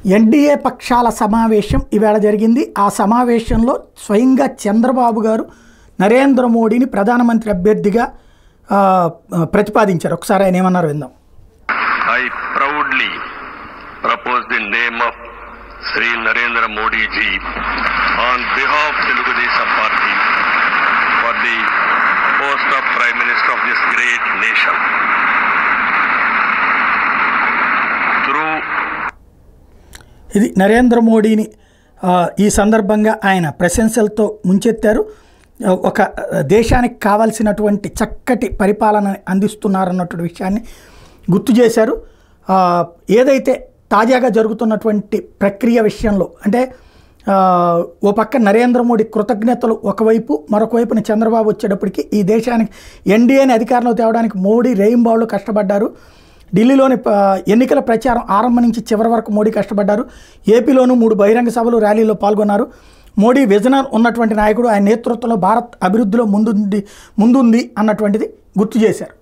NDA పక్షాల సమావేశం ఈవేళ జరిగింది ఆ సమావేశంలో స్వయంగా చంద్రబాబు గారు నరేంద్ర మోడీని ప్రధానమంత్రి అభ్యర్థిగా ఆ, ప్రతిపాదించారు ఒకసారి ఆయన ఏమన్నారు విందాం I proudly propose the name of Sri Narendra Modi ji on behalf of Telugu Desam Party for the post of Prime Minister of this great nation. Through ఇది నరేంద్ర మోడీని ఆ, ఈ సందర్భంగా ఆయన ప్రశంసలతో ముంచెత్తారు ఆ, ఒక ఆ, దేశానికి కావాల్సినటువంటి చక్కటి పరిపాలన అందిస్తున్నారన్నటువంటి విషయాన్ని గుర్తు చేశారు ఆ, ఏదైతే తాజాగా జరుగుతున్నటువంటి ప్రక్రియ విషయంలో అంటే ఆ, ఓ పక్క నరేంద్ర మోడీ కృతజ్ఞతలు ఒకవైపు మరొక వైపున చంద్రబాబు వచ్చేటప్పటికి ఈ దేశానికి ఎన్డీఏని అధికారంలో తేవడానికి మోడీ రేయింబావులు కష్టపడ్డారు ఢిల్లీలోని ప- ఎన్నికల ప్రచారం ఆరంభం నుంచి చివరి వరకు మోడీ కష్టపడ్డారు ఏపీలోనూ మూడు బహిరంగ సభలు ర్యాలీలో పాల్గొన్నారు మోడీ విజనర్ ఉన్నటువంటి నాయకుడు ఆయన నేతృత్వంలో భారత్ అభివృద్ధిలో ముందుంది ముందుంది అన్నటువంటిది గుర్తు చేశారు